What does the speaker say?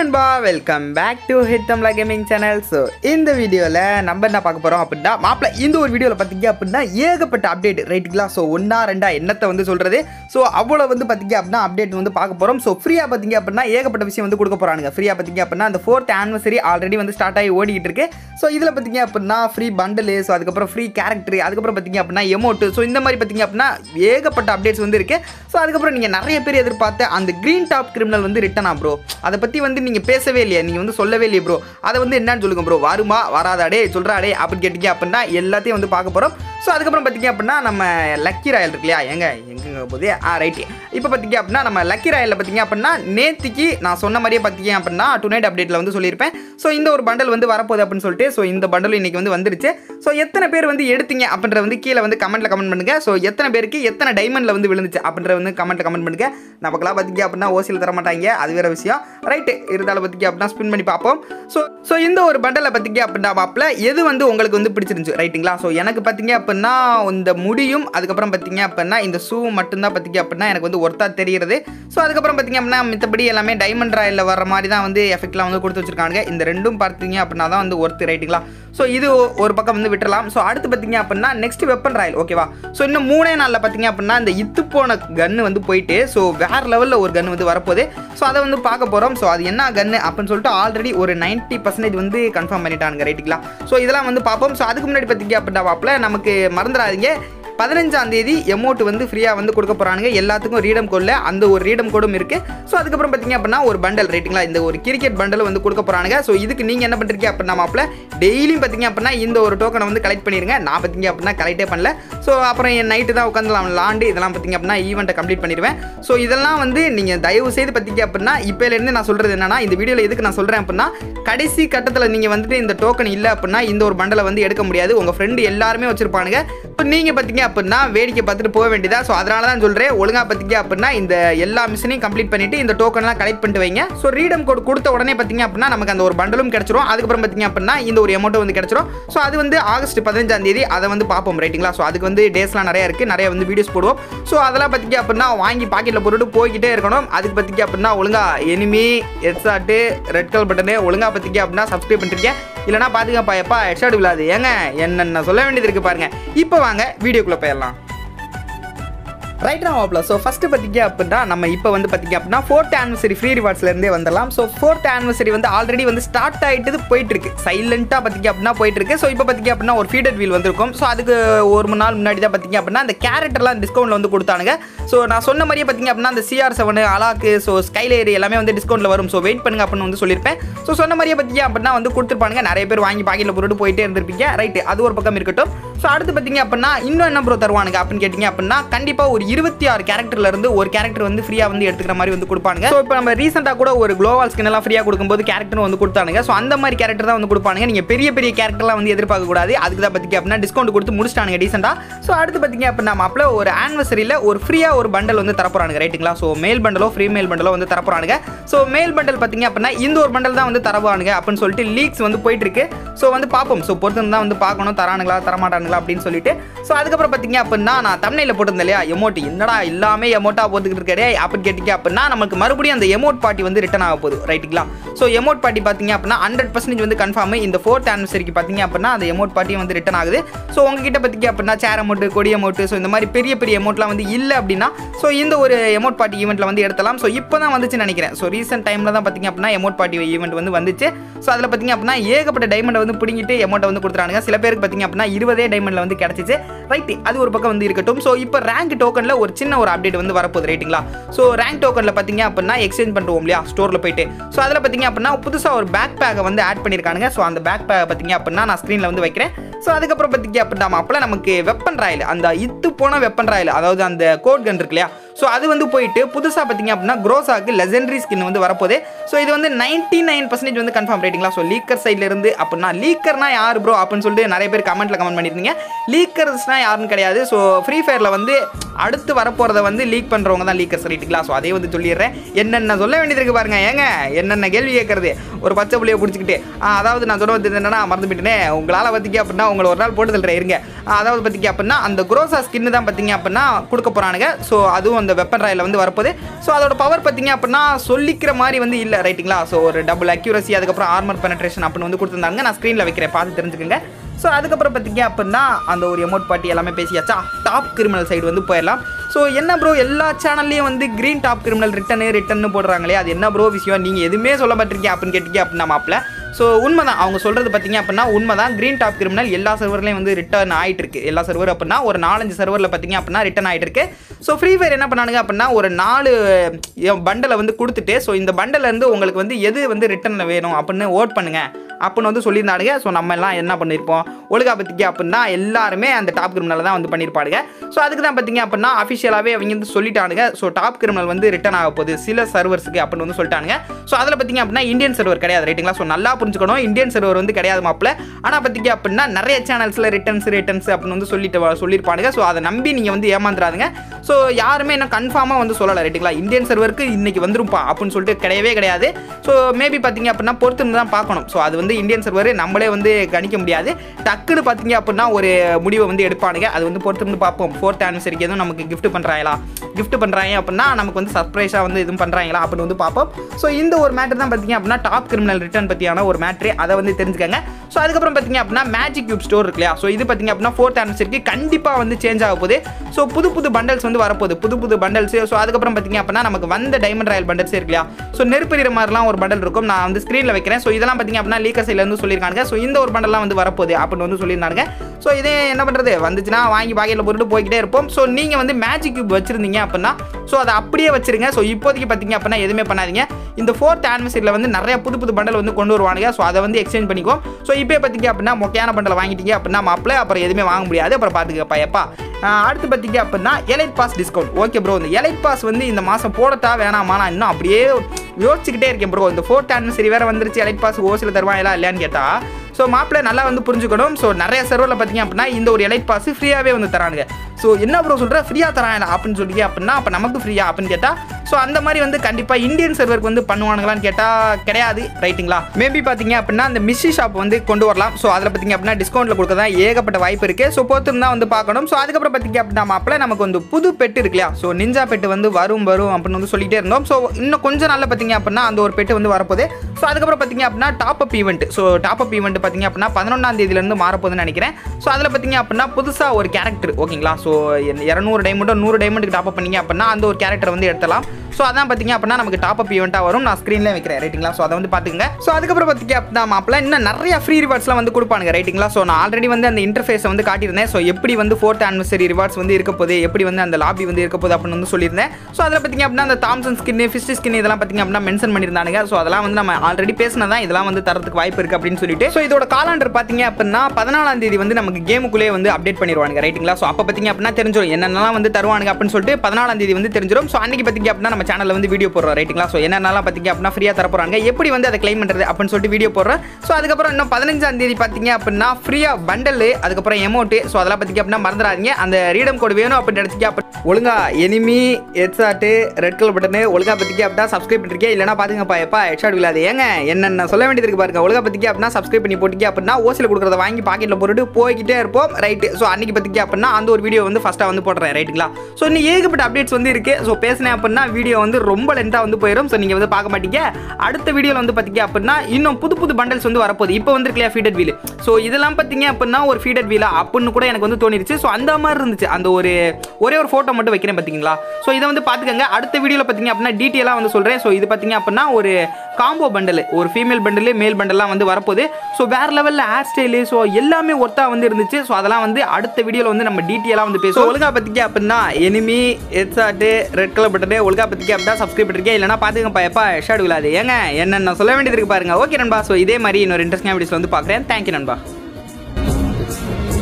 நண்பா welcome back to hit தமிழா gaming channel so இந்த வீடியோவில் நம்ம என்ன பார்க்க போகிறோம் அப்படின்னா மாப்பிள்ள இந்த ஒரு வீடியோவில் பார்த்தீங்க அப்படின்னா ஏகப்பட்ட அப்டேட் ரைட்டுங்களா ஸோ ஒன்றா ரெண்டா என்னத்தை வந்து சொல்கிறது ஸோ அவ்வளோ வந்து பார்த்தீங்க அப்படின்னா அப்டேட் வந்து பார்க்க போகிறோம் ஸோ ஃப்ரீயாக பார்த்தீங்க அப்படின்னா ஏகப்பட்ட விஷயம் வந்து கொடுக்க போகிறானுங்க ஃப்ரீயாக பார்த்தீங்க அப்படின்னா அந்த ஃபோர்த் ஆனிவர்சரி ஆல்ரெடி வந்து ஸ்டார்ட் ஆகி ஓடிக்கிட்டு இருக்கு ஸோ இதில் பார்த்தீங்க அப்படின்னா ஃப்ரீ பண்டலு ஸோ அதுக்கப்புறம் ஃப்ரீ கேரக்டர் அதுக்கப்புறம் பார்த்தீங்க அப்படின்னா எமௌண்ட்டு ஸோ இந்த மாதிரி பார்த்தீங்க அப்படின்னா ஏகப்பட்ட அப்டேட்ஸ் வந்து இருக்கு ஸோ அதுக்கப்புறம் நீங்கள் நிறைய பேர் எதிர்பார்த்த அந்த க்ரீன் டாப் கிரிமினல் வந்து ரிட்டனா ப்ரோ அதை பற்றி வந்து நீங்கள் பேசவே இல்லையா நீங்கள் வந்து சொல்லவே இல்லையே ப்ரோ அதை வந்து என்னன்னு சொல்லுங்க ப்ரோ வருமா வராதாடே சொல்கிறாடே அப்படின்னு கேட்டீங்க அப்படின்னா எல்லாத்தையும் வந்து பார்க்க போகிறோம் ஸோ அதுக்கப்புறம் பார்த்தீங்க அப்படின்னா நம்ம லக்கி ராயல் இருக்கு இல்லையா எங்க எங்கெங்க போதே ஆ ரைட்டு இப்போ பார்த்தீங்க அப்படின்னா நம்ம லக்கி ராயலில் பார்த்தீங்க அப்படின்னா நேத்திக்கு நான் சொன்ன மாதிரியே பார்த்தீங்க அப்படின்னா டுநைட் அப்டேட்டில் வந்து சொல்லியிருப்பேன் ஸோ இந்த ஒரு பண்டல் வந்து வரப்போகுது அப்படின்னு சொல்லிட்டு ஸோ இந்த பண்டல் இன்னைக்கு வந்து வந்துருச்சு ஸோ எத்தனை பேர் வந்து எடுத்தீங்க அப்படின்ற வந்து கீழே வந்து கமெண்ட்டில் கமெண்ட் பண்ணுங்க ஸோ எத்தனை பேருக்கு எத்தனை டைமண்டில் வந்து விழுந்துச்சு அப்படின்ற வந்து கமெண்ட்டில் கமெண்ட் பண்ணுங்க நமக்குலாம் பார்த்தீங்க அப்படின்னா ஓசியில் தர மாட்டாங்க அது வேற விஷயம் ரைட்டு இருந்தாலும் பார்த்தீங்க அப்படின்னா ஸ்பின் பண்ணி பார்ப்போம் ஸோ ஸோ இந்த ஒரு பண்டலை பார்த்தீங்க அப்படின்னா மாப்பிள்ள எது வந்து உங்களுக்கு வந்து பிடிச்சிருந்துச்சு ரைட்டுங்களா ஸோ எனக்கு பார்த்தீங்க அப்படின்னா இந்த முடியும் அதுக்கப்புறம் பார்த்தீங்க அப்படின்னா இந்த ஷூ மட்டும்தான் பார்த்தீங்க அப்படின்னா எனக்கு வந்து ஒர்த்தாக தெரிகிறது ஸோ அதுக்கப்புறம் பார்த்தீங்க அப்படின்னா மித்தபடி எல்லாமே டைமண்ட் ராயில் வர மாதிரி தான் வந்து எஃபெக்ட்லாம் வந்து கொடுத்து வச்சிருக்காங்க இந்த ரெண்டும் பார்த்தீங்க அப்படின்னா தான் வந்து ஒர்த்து ரைட்டுங்களா ஸோ இது ஒரு பக்கம் வந்து விட்டுறலாம் ஸோ அடுத்து பார்த்தீங்க அப்படின்னா நெக்ஸ்ட் வெப்பன் ராயல் ஓகேவா ஸோ இன்னும் மூணே நாளில் பார்த்தீங்க அப்படின்னா இந்த இத்து போன கன்று வந்து போயிட்டு ஸோ வேறு லெவலில் ஒரு கன் வந்து வரப்போகுது ஸோ அதை வந்து பார்க்க போகிறோம் ஸோ அது என்ன கன்று அப்படின்னு சொல்லிட்டு ஆல்ரெடி ஒரு நைன்ட்டி பர்சன்டேஜ் வந்து கன்ஃபார்ம் பண்ணிட்டாங்க ரைட்டுங்களா ஸோ இதெல்லாம் வந்து பார்ப்போம் ஸோ அதுக்கு முன்னாடி பார்த்தீங்க அப்படின்னா வாப்பில் நமக்கு மறந்துடாதீங்க பதினஞ்சாம் தேதி எமௌண்ட் வந்து ஃப்ரீயாக வந்து கொடுக்க போகிறானுங்க எல்லாத்துக்கும் ரீடம் கோடில் அந்த ஒரு ரீடம் கோடும் இருக்குது ஸோ அதுக்கப்புறம் பார்த்தீங்க அப்படின்னா ஒரு பண்டல் ரைட்டுங்களா இந்த ஒரு கிரிக்கெட் பண்டல் வந்து கொடுக்க போகிறானுங்க ஸோ இதுக்கு நீங்கள் என்ன பண்ணுறீங்க அப்படின்னா மாப்பிள்ள டெய்லியும் பார்த்தீங்க அப்படின்னா இந்த ஒரு டோக்கனை வந்து கலெக்ட் பண்ணிடுங்க நான் பார்த்தீங்க அப்படின்னா கலெக்டே பண்ணல ஸோ அப்புறம் என் நைட்டு தான் உட்காந்து லாண்டு இதெல்லாம் பார்த்தீங்க அப்படின்னா ஈவெண்ட்டை கம்ப்ளீட் பண்ணிடுவேன் ஸோ இதெல்லாம் வந்து நீங்கள் தயவு செய்து பார்த்தீங்க அப்படின்னா இப்போலேருந்து நான் சொல்கிறது என்னன்னா இந்த வீடியோவில் எதுக்கு நான் சொல்கிறேன் அப்படின்னா கடைசி கட்டத்தில் நீங்கள் வந்துட்டு இந்த டோக்கன் இல்லை அப்படின்னா இந்த ஒரு பண்டலை வந்து எடுக்க முடியாது உங்கள் ஃப்ரெண்டு எல்லாருமே வச்சிருப்பானுங்க இப்போ நீங்கள் பார்த்தீங்க அப்படின்னா வேடிக்கை பார்த்துட்டு போக வேண்டியதா ஸோ அதனால தான் சொல்கிறேன் ஒழுங்காக பார்த்தீங்க அப்படின்னா இந்த எல்லா மிஷினையும் கம்ப்ளீட் பண்ணிட்டு இந்த டோக்கன்லாம் கலெக்ட் பண்ணிட்டு வைங்க ஸோ ரீடம் கோட் கொடுத்த உடனே பார்த்தீங்க அப்படின்னா நமக்கு அந்த ஒரு பண்டலும் கிடச்சிரும் அதுக்கப்புறம் பார்த்தீங்க அப்படின்னா இந்த ஒரு அமௌண்ட்டும் வந்து கிடச்சிரும் ஸோ அது வந்து ஆகஸ்ட் பதினஞ்சாம் தேதி அதை வந்து பார்ப்போம் ரைட்டுங்களா ஸோ அதுக்கு வந்து டேஸ்லாம் நிறைய இருக்குது நிறைய வந்து வீடியோஸ் போடுவோம் ஸோ அதெல்லாம் பார்த்தீங்க அப்படின்னா வாங்கி பாக்கெட்டில் போட்டுட்டு போய்கிட்டே இருக்கணும் அதுக்கு பார்த்தீங்க அப்படின்னா ஒழுங்காக enemy headshot red colour button ஒழுங்காக பார்த்தீங்க அப்படின்னா சப்ஸ்கிரைப் பண்ணிருக்கேன் இல்லைனா பார்த்துக்கப்பா எப்பா ஹெட்ஷாட் விழாது ஏங்க என்னென்ன சொல்ல வேண்டியது இருக்குது பாருங்க இப்போ வாங்க வீடியோக்குள்ளே போயிடலாம் ரைட் நான் ஆப்ல ஸோ ஃபஸ்ட்டு பார்த்தீங்க அப்படின்னா நம்ம இப்போ வந்து பார்த்தீங்க அப்படின்னா ஃபோர்த் ஆனிவர்சரி ஃப்ரீ ரிவார்ட்ஸ்லேருந்தே வந்துடலாம் ஸோ ஃபோர்த் ஆனிவர்சரி வந்து ஆல்ரெடி வந்து ஸ்டார்ட் ஆகிட்டு போயிட்டு இருக்கு சைலண்ட்டாக பார்த்தீங்க அப்படின்னா போயிட்டு இருக்கு ஸோ இப்போ பார்த்தீங்க அப்படின்னா ஒரு ஃபீடர் வீல் வந்திருக்கும் ஸோ அதுக்கு ஒரு மூணு நாள் முன்னாடி தான் பார்த்தீங்க அப்படின்னா அந்த கேரக்டர்லாம் டிஸ்கவுண்ட்டில் வந்து கொடுத்தானுங்க ஸோ நான் சொன்ன மாதிரியே பார்த்தீங்க அப்படின்னா அந்த சிஆர் செவன் அலாக்கு ஸோ ஸ்கைலேர் எல்லாமே வந்து டிஸ்கவுண்ட்டில் வரும் ஸோ வெயிட் பண்ணுங்க அப்படின்னு வந்து சொல்லியிருப்பேன் ஸோ சொன்ன மாதிரியே பார்த்தீங்க அப்படின்னா வந்து கொடுத்துருப்பானுங்க நிறைய பேர் வாங்கி பாக்கெட்டில் போட்டுட்டு போயிட்டே இருந்திருப்பீங்க ரைட்டு அது ஒரு பக்கம் இருக்கட்டும் ஸோ அடுத்து பார்த்தீங்க அப்படின்னா இன்னும் என்ன ப்ரோ தருவானுங்க அப்படின்னு கேட்டிங்க அப்படின்னா கண்டிப்பாக ஒரு இருபத்தி ஆறு கேரக்டர்ல இருந்து ஒரு கேரக்டர் வந்து ஃப்ரீயாக வந்து எடுத்துக்கிற மாதிரி வந்து கொடுப்பாங்க ஸோ இப்போ நம்ம ரீசெண்டாக கூட ஒரு குளோவால் ஸ்கின் எல்லாம் ஃப்ரீயாக கொடுக்கும்போது கேரக்டர் வந்து கொடுத்தானுங்க ஸோ அந்த மாதிரி கேரக்டர் தான் வந்து கொடுப்பானுங்க நீங்கள் பெரிய பெரிய கேரக்டர்லாம் வந்து எதிர்பார்க்க கூடாது அதுக்கு தான் பார்த்தீங்க அப்படின்னா டிஸ்கவுண்ட் கொடுத்து முடிச்சிட்டானுங்க டீசெண்டாக ஸோ அடுத்து பார்த்தீங்க அப்படின்னா மாப்பிள ஒரு ஆனிவர்சரியில் ஒரு ஃப்ரீயாக ஒரு பண்டல் வந்து தரப்போறானுங்க ரைட்டுங்களா ஸோ மேல் பண்டலோ ஃப்ரீ மேல் பண்டலோ வந்து தரப்போறானுங்க ஸோ மேல் பண்டல் பார்த்தீங்க அப்படின்னா இந்த ஒரு பண்டல் தான் வந்து தரவானுங்க அப்படின்னு சொல்லிட்டு லீக்ஸ் வந்து போயிட்டு இருக்கு ஸோ வந்து பார்ப்போம் ஸோ பொறுத்து தான் வந்து பார்க்கணும் தரானுங்களா தரமாட்டானுங்களா அப்படின்னு சொல்லிட்டு ஸோ அதுக்கப்புறம் பார்த்தீங்க அப்படின்னா நான் தமிழில் போட்டிருந்தேன் இல்லையா எமோட் என்னடா எல்லாமே எமோட்டா போட்டுக்கிட்டு இருக்கே அப்படின்னு கேட்டிங்க அப்படின்னா நமக்கு மறுபடியும் அந்த எமோட் பார்ட்டி வந்து ரிட்டன் ஆக போகுது ரைட்டுங்களா ஸோ எமோட் பார்ட்டி பார்த்தீங்க அப்படின்னா ஹண்ட்ரட் பர்சன்டேஜ் வந்து கன்ஃபார்ம் இந்த ஃபோர்த் ஆனிவர்சரிக்கு பார்த்தீங்க அப்படின்னா அந்த எமோட் பார்ட்டியும் வந்து ரிட்டன் ஆகுது ஸோ உங்ககிட்ட பார்த்தீங்க அப்படின்னா சேர் அமௌண்ட் கொடி அமௌண்ட் ஸோ இந்த மாதிரி பெரிய பெரிய அமௌண்ட்லாம் வந்து இல்லை அப்படின்னா ஸோ இந்த ஒரு எமோட் பார்ட்டி ஈவெண்ட்டில் வந்து எடுத்தலாம் ஸோ இப்போ தான் வந்துச்சுன்னு நினைக்கிறேன் ஸோ ரீசெண்ட் டைமில் தான் பார்த்தீங்க அப்படின்னா எமோட் பார்ட்டி ஈவெண்ட் வந்து வந்துச்சு ஸோ அதில் பார்த்தீங்க அப்படின்னா ஏகப்பட்ட டைமண்டை வந்து பிடிங்கிட்டு எமௌண்ட்டை வந்து கொடுத்துறானுங்க சில பேருக்கு பார்த்தீங்க அப்படின்னா இருபதே டைமண்டில் வந்து கிடச்சிச்சு ரைட்டு அது ஒரு பக்கம் வந்து இருக்கட்டும் ஸோ இப்போ ரேங்க் டோக்கனில் ஒரு சின்ன ஒரு அப்டேட் வந்து வரப்போகுது ரைட்டுங்களா ஸோ ரேங்க் டோக்கனில் பார்த்தீங்க அப்படின்னா எக்ஸ்சேஞ்ச் பண்ணுவோம் இல்லையா ஸ்டோரில் போயிட்டு ஸோ அதில் பார்த்தீங்க அப்படின்னா புதுசாக ஒரு பேக் பேக்கை வந்து ஆட் பண்ணியிருக்கானுங்க ஸோ அந்த பேக் பேக்கை பார்த்தீங்க அப்படின்னா நான் ஸ்க்ரீனில் வந்து வைக்கிறேன் ஸோ அதுக்கப்புறம் பார்த்தீங்க அப்படின்னா அப்போ நமக்கு வெப்பன் ராயல் அந்த இத்து போன வெப்பன் ராயல் அதாவது அந்த கோட் கன் இருக்கு இல்லையா ஸோ அது வந்து போயிட்டு புதுசாக பார்த்தீங்க அப்படின்னா க்ரோஸாக்கு லெஜெண்டரி ஸ்கின் வந்து வரப்போகுது ஸோ இது வந்து நைன்டி நைன் பர்சன்டேஜ் வந்து கன்ஃபார்ம் ரைட்டிங்களா ஸோ லீக்கர் சைடில் இருந்து அப்படின்னா லீக்கர்னா யார் ப்ரோ அப்படின்னு சொல்லிட்டு நிறைய பேர் கமெண்ட்டில் கமெண்ட் பண்ணியிருந்தீங்க லீக்கர்ஸ்னா யாருன்னு கிடையாது ஸோ ஃப்ரீ ஃபயரில் வந்து அடுத்து வரப்போகிறத வந்து லீக் பண்ணுறவங்க தான் லீக்கர்ஸ் ரைட்டுங்களா ஸோ அதே வந்து சொல்லிடுறேன் என்னென்ன சொல்ல வேண்டியது இருக்கு பாருங்க ஏங்க என்னென்ன கேள்வி கேட்கறது ஒரு பச்சை புள்ளியை பிடிச்சிக்கிட்டு ஆ, அதாவது நான் சொல்ல வந்து என்னன்னா மறந்து போயிட்டேனே உங்களால் பார்த்திங்க அப்படின்னா உங்களை ஒரு நாள் போட்டு தள்ளுறேன் இருங்க ஆ, அதாவது பார்த்திங்க அப்படின்னா அந்த குரோசா ஸ்கின்னு தான் பார்த்தீங்க அப்படின்னா கொடுக்க போகிறானுங்க ஸோ அதுவும் வந்து அந்த வெப்பன் ராயில் வந்து வரப்போகுது ஸோ அதோட பவர் பார்த்தீங்க அப்படின்னா சொல்லிக்கிற மாதிரி வந்து இல்லை ரைட்டுங்களா ஸோ ஒரு டபுள் அக்யூரசி அதுக்கப்புறம் ஆர்மர் பெனட்ரேஷன் அப்படின்னு வந்து கொடுத்துருந்தாங்க நான் ஸ்க்ரீனில் வைக்கிறேன் பார்த்து தெரிஞ்சுக்கோங்க ஸோ அதுக்கப்புறம் பார்த்தீங்க அப்படின்னா அந்த ஒரு எமௌண்ட் பாட்டி எல்லாமே பேசியாச்சா டாப் கிரிமினல் சைடு வந்து போயிடலாம் ஸோ என்ன ப்ரோ எல்லா சேனல்லையும் வந்து க்ரீன் டாப் கிரிமினல் ரிட்டனு ரிட்டர்னு போடுறாங்களே அது என்ன ப்ரோ விஷயம் நீங்கள் எதுவுமே சொல்ல மாட்டிருக்கீங்க அப்படின்னு கேட்டீங்க அப்படின்னா மாப்பிள்ள ஸோ உண்மை தான் அவங்க சொல்கிறது பார்த்தீங்க அப்படின்னா உண்மை தான் க்ரீன் டாப் கிரிமினல் எல்லா சர்வர்லையும் வந்து ரிட்டர்ன் ஆகிட்டு இருக்கு எல்லா சர்வர் அப்படின்னா ஒரு நாலஞ்சு சர்வரில் பார்த்தீங்க அப்படின்னா ரிட்டர்ன் ஆகிட்டு இருக்கு ஸோ ஃப்ரீ ஃபயர் என்ன பண்ணானுங்க அப்படின்னா ஒரு நாலு பண்டலை வந்து கொடுத்துட்டு ஸோ இந்த bundle ல இருந்து உங்களுக்கு வந்து எது வந்து ரிட்டர்னில் வேணும் அப்படின்னு ஓட் பண்ணுங்க அப்படின்னு வந்து சொல்லியிருந்தானுங்க ஸோ நம்ம எல்லாம் என்ன பண்ணியிருப்போம் ஒழுங்கா பற்றிக்க அப்படின்னா எல்லாருமே அந்த டாப் கிரிமினல் தான் வந்து பண்ணியிருப்பாடுங்க ஸோ அதுக்கு தான் பார்த்தீங்க அப்படின்னா அஃபிஷியலாகவே அவங்க வந்து சொல்லிட்டானுங்க ஸோ டாப் கிரிமினல் வந்து ரிட்டர்ன் ஆக போகுது சில சர்வர்ஸுக்கு அப்படின்னு வந்து சொல்லிட்டானுங்க ஸோ அதில் பார்த்தீங்க அப்படின்னா இந்தியன் சர்வர் கிடையாது ரைட்டுங்களா ஸோ நல்லா புரிஞ்சுக்கணும் இந்தியன் சர்வர் வந்து கிடையாது மாப்பிள்ள ஆனால் பார்த்தீங்க அப்படின்னா நிறைய சேனல்ஸில் ரிட்டர்ன்ஸ் ரிட்டர்ன்ஸ் அப்படின்னு வந்து சொல்லிட்டு வ- சொல்லியிருப்பானுங்க ஸோ அதை நம்பி நீங்கள் வந்து ஏமாந்துடாதுங்க ஸோ யாருமே இன்னும் கன்ஃபார்மாக வந்து சொல்லலை ரைட்டுங்களா இந்தியன் சர்வருக்கு இன்னைக்கு வந்துருப்பா அப்படின்னு சொல்லிட்டு கிடையவே கிடையாது ஸோ மேபி பார்த்தீங்க அப்படின்னா பொறுத்து தான் பார்க்கணும் ஸோ அது வந்து இந்தியன் சர்வர் நம்மளே வந்து கணிக்க முடியாது டக்குன்னு பார்த்தீங்க அப்படின்னா ஒரு முடிவை வந்து எடுப்பானுங்க அது வந்து பொறுத்து இருந்து பார்ப்போம் ஃபோர்த் ஆனிவர்சரிக்கு எதுவும் நமக்கு gift பண்ணுறாங்களா gift பண்ணுறாங்க அப்படின்னா நமக்கு வந்து சர்ப்ரைஸாக வந்து எதுவும் பண்ணுறாங்களா அப்படின்னு வந்து பார்ப்போம் ஸோ இந்த ஒரு மேட்டர் தான் பார்த்தீங்க அப்படின்னா டாப் கிரிமினல் ரிட்டர்ன் பற்றியான ஒரு மேட்ரு அதை வந்து தெரிஞ்சுக்கங்க ஸோ அதுக்கப்புறம் பார்த்தீங்க அப்படின்னா மேஜிக் கியூப் ஸ்டோர் இருக்கு இல்லையா ஸோ இது பார்த்தீங்க அப்படின்னா ஃபோர்த் ஆனிவர்சரிக்கு கண்டிப்பாக வந்து சேஞ்ச் ஆக போகுது ஸோ புது புது பண்டல்ஸ் வந்து வரப்போகுது புது புது பண்டல்ஸ் ஸோ அதுக்கப்புறம் பார்த்தீங்க அப்படின்னா நமக்கு வந்த டைமண்ட் ராயல் பண்டல்ஸ் இருக்கு இல்லையா ஸோ நெருப்பெறிகிற மாதிரிலாம் ஒரு பண்டல் இருக்கும் நான் வந்து ஸ்க்ரீனில் வைக்கிறேன் ஸோ இதெல்லாம் பார்த்தீங்க அப்படின்னா லீக்கர் சைடில் வந்து சொல்லியிருக்காங்க ஸோ இந்த ஒரு பண்டல்லாம் வந்து வரப்போகுது அப்படின்னு வந்து சொல்லியிருந்தாங்க ஸோ இதே என்ன பண்ணுறது வந்துச்சுன்னா வாங்கி பாக்கெட்டில் போட்டுட்டு போய்கிட்டே இருப்போம் ஸோ நீங்கள் வந்து மேஜிக் கியூப் வச்சிருந்தீங்க அப்படின்னா ஸோ அதை அப்படியே வச்சிருங்க ஸோ இப்போதைக்கு பார்த்தீங்க அப்படின்னா எதுவுமே பண்ணாதீங்க இந்த ஃபோர்த் ஆனிவர்சரியில் வந்து நிறைய புது புது பண்டல் வந்து கொண்டு வருவானுங்க ஸோ அதை வந்து எக்ஸ்சேஞ்ச் பண்ணிக்குவோம் ஸோ இப்போ பார்த்தீங்க அப்படின்னா மொக்கையான பண்டல் வாங்கிட்டீங்க அப்படின்னா மாப்பிள்ள அப்புறம் எதுவுமே வாங்க முடியாது அப்புறம் பார்த்துக்கப்பா எப்பா ஆஹ் அடுத்து பார்த்தீங்க அப்படின்னா elite pass discount okay bro இந்த எலைட் பாஸ் வந்து இந்த மாதம் போடட்டா வேணாமா நான் இன்னும் அப்படியே யோசிச்சுக்கிட்டே இருக்கேன் ப்ரோ இந்த ஃபோர்த் ஆனிவர்சரி வேறு வந்துருச்சு எலைட் பாஸ் ஓசியில் தருவாங்களா இல்லையான்னு கேட்டால் ஸோ மாப்பிள்ளை நல்லா வந்து புரிஞ்சுக்கணும் ஸோ நிறைய சர்வரில் பார்த்தீங்க அப்படின்னா இந்த ஒரு எலைட் பாஸ் ஃப்ரீயாகவே வந்து தரானுங்க ஸோ என்ன ப்ரோ சொல்கிற ஃப்ரீயாக தராங்களா அப்படின்னு சொல்லி அப்படின்னா அப்போ நமக்கு ஃப்ரீயா அப்படின்னு கேட்டால் ஸோ அந்த மாதிரி வந்து கண்டிப்பாக இந்தியன் சர்வருக்கு வந்து பண்ணுவானுங்களான்னு கேட்டால் கிடையாது ரைட்டுங்களா மேபி பார்த்தீங்க அப்படின்னா அந்த மிஷி ஷாப் வந்து கொண்டு வரலாம் ஸோ அதில் பார்த்தீங்க அப்படின்னா டிஸ்கவுண்ட்டில் கொடுக்க தான் ஏகப்பட்ட வாய்ப்பு இருக்குது ஸோ பொறுத்து தான் வந்து பார்க்கணும் ஸோ அதுக்கப்புறம் பார்த்தீங்க அப்படின்னா மாப்பிள்ள நமக்கு வந்து புது பெட்டு இருக்கு இல்லையா ஸோ நிஞ்சா பெட்டு வந்து வரும் வரும் அப்படின்னு வந்து சொல்லிட்டே இருந்தோம் ஸோ இன்னும் கொஞ்சம் நாளில் பார்த்தீங்க அப்படின்னா அந்த ஒரு பெட்டு வந்து வரப்போகுது ஸோ அதுக்கப்புறம் பார்த்தீங்க அப்படின்னா top up event so top up event பார்த்தீங்க அப்படின்னா பதினொன்றாம் தேதியிலேருந்து மாறப்போகுதுன்னு நினைக்கிறேன் ஸோ அதில் பார்த்தீங்க அப்படின்னா புதுசாக ஒரு கேரக்டர் ஓகேங்களா ஸோ இரநூறு டைமண்டோ நூறு டைமண்டுக்கு டாப் அப் பண்ணீங்க அப்படின்னா அந்த ஒரு கேரக்டர் வந்து எடுத்தலாம் ஸோ அதான் பார்த்தீங்க அப்படின்னா நமக்கு டாப் அப் ஈவெண்ட்டாக வரும் நான் ஸ்க்ரீன்லேயே வைக்கிறேன் ரைட்டிங்களா ஸோ அதை வந்து பார்த்துங்க ஸோ அதுக்கப்புறம் பார்த்தீங்க அப்படின்னா மாப்பிள்ள இன்னும் நிறைய ஃப்ரீ ரிவார்ட்ஸ்லாம் வந்து கொடுப்பானுங்க ரைட்டிங்களா ஸோ நான் ஆல்ரெடி வந்து அந்த இன்டர்ஃபேஸை வந்து காட்டியிருந்தேன் ஸோ எப்படி வந்து ஃபோர்த் ஆனிவர்சரி ரிவார்ட்ஸ் வந்து இருக்க போகுது எப்படி வந்து அந்த லாபி வந்து இருக்க போகுது அப்படின்னு வந்து சொல்லியிருந்தேன் ஸோ அதில் பார்த்தீங்க அப்படின்னா அந்த தாம்சன் ஸ்கின் ஃபிஷ் ஸ்கின் இதெல்லாம் பார்த்தீங்க அப்படின்னா மென்ஷன் பண்ணியிருந்தானுங்க ஸோ அதெல்லாம் வந்து நம்ம ஆல்ரெடி பேசினதான் இதெல்லாம் வந்து தரத்துக்கு வாய்ப்பு இருக்குது அப்படின்னு சொல்லிட்டு ஸோ இதோட காலாண்டர் பார்த்தீங்க அப்படின்னா பதினாலாம் தேதி வந்து நமக்கு கேமுக்குள்ளே வந்து அப்டேட் பண்ணிடுவானுங்க ரைட்டிங்களா ஸோ அப்போ பார்த்தீங்க அப்படின்னா தெரிஞ்சிடும் என்னென்னலாம் வந்து தருவானுங்க அப்படின்னு சொல்லிட்டு பதினாலாம் தேதி வந்து தெரிஞ்சிடும் ஸோ அன்னைக்கு பார்த்தீங்க அப்படின்னா நம்ம சேனலில் வந்து வீடியோ போடுறோம் ரைட்டுங்களா ஸோ என்னென்னலாம் பார்த்தீங்க அப்படின்னா ஃப்ரீயாக தர போகிறாங்க எப்படி வந்து அதை க்ளைம் பண்ணுறது அப்படின்னு சொல்லிட்டு வீடியோ போடுறேன் ஸோ அதுக்கப்புறம் இன்னும் பதினஞ்சாம் தேதி பார்த்தீங்க அப்படின்னா ஃப்ரீயாக பண்டல் அதுக்கப்புறம் எமௌண்ட் ஸோ அதெல்லாம் பார்த்தீங்க அப்படின்னா மறந்துடாதீங்க அந்த ரீடம் கோடு வேணும் அப்படின்னு நினச்சிக்க அப்படி ஒழுங்கா enemy headshot red colour button ஒழுங்கா பற்றிக்க அப்படின்னா சப்ஸ்கிரைப் பண்ணிருக்கேன் இல்லைனா பாத்துங்கப்பா எப்பா ஹெட்ஷாட் விழாது ஏங்க என்னென்ன சொல்ல வேண்டியது இருக்கு பாருங்க ஒழுங்கா பற்றிக்க அப்படின்னா சப்ஸ்கிரைப் பண்ணி போட்டிக்க அப்படின்னா ஓசியில் கொடுக்குறத வாங்கி பாக்கெட்டில் போட்டுட்டு போய்கிட்டே இருப்போம் ரைட்டு ஸோ அன்னைக்கு பற்றிக்க அப்படின்னா அந்த ஒரு வீடியோ வந்து ஃபஸ்ட்டாக வந்து போடுறேன் ரைட்டுங்களா ஸோ இன்னும் ஏகப்பட்ட அப்டேட்ஸ் வந்து இருக்கு ஸோ பேசினேன் அப்படின்னா வீடியோ வந்து ரொம்ப லென்த்தாக வந்து போயிடும் ஸோ நீங்கள் வந்து பார்க்க மாட்டீங்க அடுத்த வீடியோவில் வந்து பார்த்தீங்க அப்படின்னா இன்னும் புது புது பண்டல்ஸ் வந்து வரப்போகுது இப்போ வந்து இல்லையா ஃபீடட் வீல் ஸோ இதெல்லாம் பார்த்தீங்க அப்படின்னா ஒரு ஃபீடட் வீலா அப்படின்னு கூட எனக்கு வந்து தோணிருச்சு ஸோ அந்த மாதிரி இருந்துச்சு அந்த ஒரு ஒரே ஒரு ஃபோட்டோ மட்டும் வைக்கிறேன் பார்த்தீங்களா ஸோ இதை வந்து பார்த்துக்கங்க அடுத்த வீடியோவில் பார்த்தீங்க அப்படின்னா டீட்டெயிலாக வந்து சொல்கிறேன் ஸோ இது பார்த்தீங்க அப்படின்னா ஒரு காம்போ பண்டல் ஒரு ஃபீமேல் பண்டல் மேல் பண்டல்லாம் வந்து வரப்போகுது ஸோ வேற லெவலில் ஹேர் ஸ்டைலு ஸோ எல்லாமே ஒர்த்தாக வந்து இருந்துச்சு ஸோ அதெல்லாம் வந்து அடுத்த வீடியோவில் வந்து நம்ம டீட்டெயிலாக வந்து பேசுவோம் ஒழுங்கா பற்றிக்க அப்படின்னா enemy headshot red colour button ஒழுங்கா பற்றிக்க அப்படின்னா சப்ஸ்கிரைப் பண்ணிருக்கேன் இல்லைனா பார்த்துங்கப்பா எப்பா ஹெட்ஷாட் விழாது ஏங்க என்ன சொல்ல வேண்டியது இருக்கு பாருங்க ஓகே நண்பா ஸோ இதே மாதிரி இன்னொரு இன்ட்ரெஸ்டிங் வீடியோஸ் வந்து பார்க்குறேன் தேங்க்யூ நண்பா